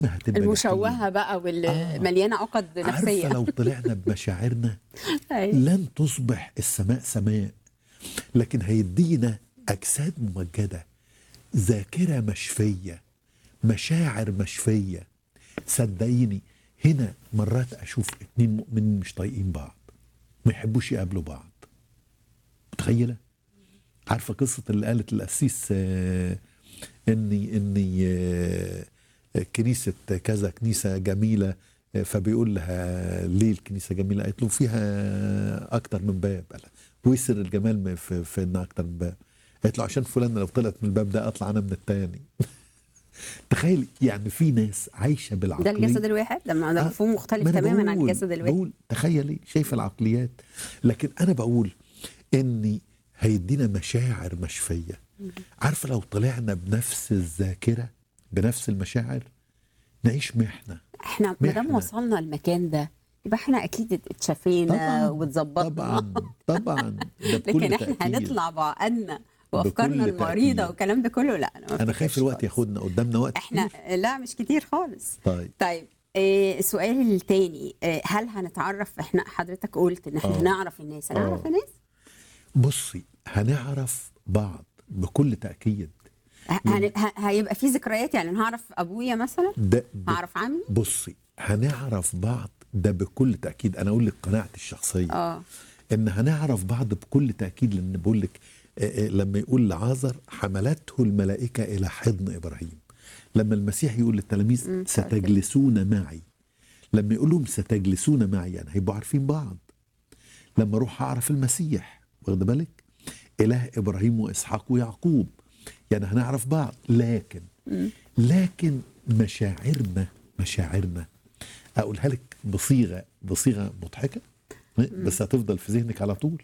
هتبقى جحيم. المشوهه بقى واللي آه. مليانه عقد نفسيه عارفه لو طلعنا بمشاعرنا أيوة. لن تصبح السماء سماء لكن هيدينا اجساد ممجده ذاكره مشفيه مشاعر مشفيه صدقيني هنا مرات اشوف اتنين مؤمنين مش طايقين بعض ما يحبوش يقابلوا بعض متخيله عارفه قصه اللي قالت القسيس آه، اني اني آه، كنيسه كذا كنيسه جميله آه، فبيقول لها ليه الكنيسه جميله قالت له فيها اكتر من باب قال لها، ويسر الجمال ما في, في انها اكتر من باب قالت له عشان فلان لو طلعت من الباب ده اطلع انا من التاني تخيل يعني في ناس عايشه ده بالعقليه الجسد الواحد لما ده آه، مفهوم مختلف ما أنا تماما عن بقول- الجسد الواحد بقول تخيلي شايف العقليات لكن انا بقول اني هيدينا مشاعر مشفيه عارفه لو طلعنا بنفس الذاكره بنفس المشاعر نعيش محنه احنا ما دام محنة. وصلنا المكان ده يبقى احنا اكيد اتشافينا طبعاً، واتظبطنا طبعا طبعا ده بكل لكن احنا تأكيد. هنطلع بعقدنا وافكارنا بكل المريضه تأكيد. والكلام ده كله لا أنا ما انا خايف أفتكرش الوقت خالص. ياخدنا قدامنا وقت احنا كتير. لا مش كتير خالص طيب طيب إيه السؤال التاني إيه هل هنتعرف احنا حضرتك قلت ان احنا آه. هنعرف الناس هنعرف آه. الناس بصي هنعرف بعض بكل تاكيد ه- هن- ه- هيبقى في ذكريات يعني هعرف ابويا مثلا ده ده- هعرف عمي بصي هنعرف بعض ده بكل تاكيد انا اقول لك قناعتي الشخصيه اه ان هنعرف بعض بكل تاكيد لان بقول لك آه، آه، لما يقول لعازر حملته الملائكه الى حضن ابراهيم لما المسيح يقول للتلاميذ مم، ستجلسون معي لما يقول لهم ستجلسون معي يعني هيبقوا عارفين بعض لما اروح اعرف المسيح واخد بالك اله ابراهيم واسحاق ويعقوب يعني هنعرف بعض لكن لكن مشاعرنا مشاعرنا اقولها لك بصيغه بصيغه مضحكه بس هتفضل في ذهنك على طول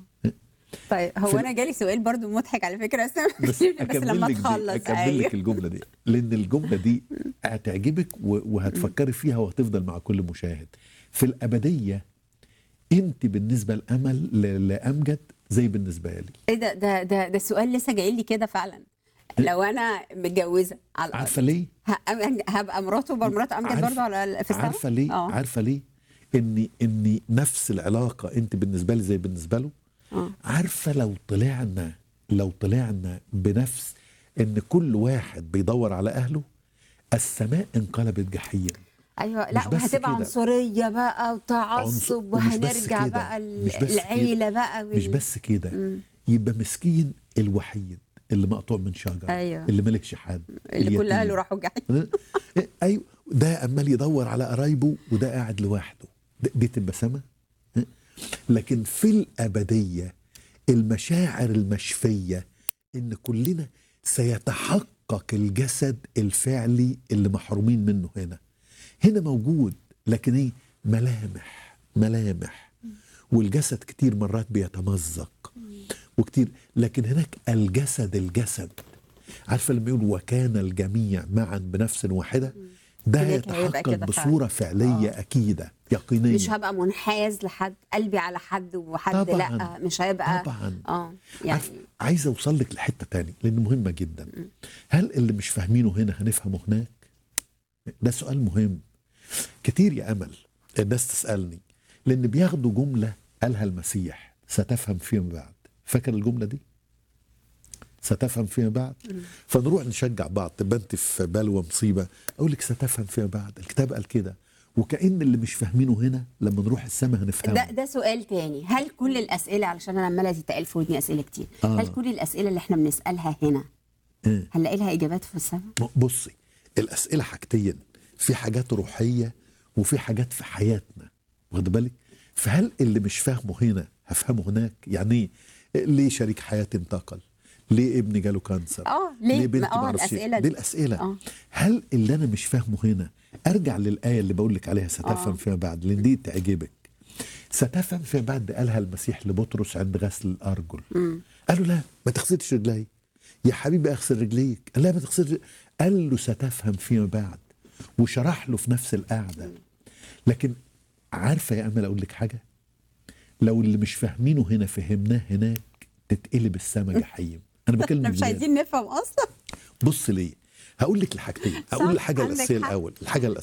طيب هو في- انا جالي سؤال برضو مضحك على فكره بس بس بس اكمل لما لك دي تخلص اكمل ايوه لك الجمله دي لان الجمله دي هتعجبك و- وهتفكري فيها وهتفضل مع كل مشاهد في الابديه انت بالنسبه لامل ل- لامجد زي بالنسبه لي ايه ده ده ده ده السؤال لسه جاي لي كده فعلا لو انا متجوزه على الأرض، عارفه ليه ه- هبقى مراته مرات امجد عارف- برضو على ال- في السماء عارفه ليه اه عارفه ليه اني اني نفس العلاقه انت بالنسبه لي زي بالنسبه له اه عارفه لو طلعنا لو طلعنا بنفس ان كل واحد بيدور على اهله السماء انقلبت جحيم ايوه لا مش بس وهتبقى كده. عنصريه بقى عنصر- وتعصب ومش بس وهنرجع كده، بقى مش ال- بس كده. العيله بقى وال... مش بس كده مم. يبقى مسكين الوحيد اللي مقطوع من شجره أيوة. اللي مالكش حد اللي كل اليتيم. اهله راحوا جحيم إيه، ايوه ده عمال يدور على قرايبه وده قاعد لوحده ده- دي تبقى سما إيه؟ لكن في الابديه المشاعر المشفيه ان كلنا سيتحقق الجسد الفعلي اللي محرومين منه هنا هنا موجود لكن ايه ملامح ملامح والجسد كتير مرات بيتمزق وكتير لكن هناك الجسد الجسد عارفه لما يقول وكان الجميع معا بنفس واحده ده هناك هيبقى هيتحقق كده فعلا. بصوره فعليه اكيده يقينيه مش هبقى منحاز لحد قلبي على حد وحد طبعاً. لا مش هيبقى طبعا اه يعني عارف عايز اوصل لك لحته تاني لان مهمه جدا هل اللي مش فاهمينه هنا هنفهمه هناك ده سؤال مهم كتير يا امل الناس تسالني لان بياخدوا جمله قالها المسيح ستفهم فيما بعد فاكر الجمله دي ستفهم فيما بعد فنروح نشجع بعض تبقى انت في بلوى مصيبه اقول لك ستفهم فيما بعد الكتاب قال كده وكأن اللي مش فاهمينه هنا لما نروح السماء هنفهمه ده ده سؤال تاني هل كل الاسئله علشان انا عماله تتقال في ودني اسئله كتير آه. هل كل الاسئله اللي احنا بنسالها هنا إيه؟ هنلاقي لها اجابات في السماء بصي الاسئله حاجتين في حاجات روحيه وفي حاجات في حياتنا واخد بالك فهل اللي مش فاهمه هنا هفهمه هناك يعني ايه ليه شريك حياتي انتقل ليه ابني جاله كانسر اه ليه بنتي اه معرفش إيه؟ الاسئله دي دي الاسئله آه. هل اللي انا مش فاهمه هنا ارجع للايه اللي بقول لك عليها ستفهم آه. فيما بعد لان دي تعجبك ستفهم فيما بعد قالها المسيح لبطرس عند غسل الارجل قال له لا ما تغسلش رجلي يا حبيبي اغسل رجليك قال لا ما تغسلش قال له ستفهم فيما بعد وشرح له في نفس القعده لكن عارفه يا امل اقول لك حاجه لو اللي مش فاهمينه هنا فهمناه هناك تتقلب السما جحيم انا بكلم احنا مش بجد. عايزين نفهم اصلا بص ليه هقول لك الحاجتين هقول صح، الحاجه عندك الاساسيه حق. الاول الحاجه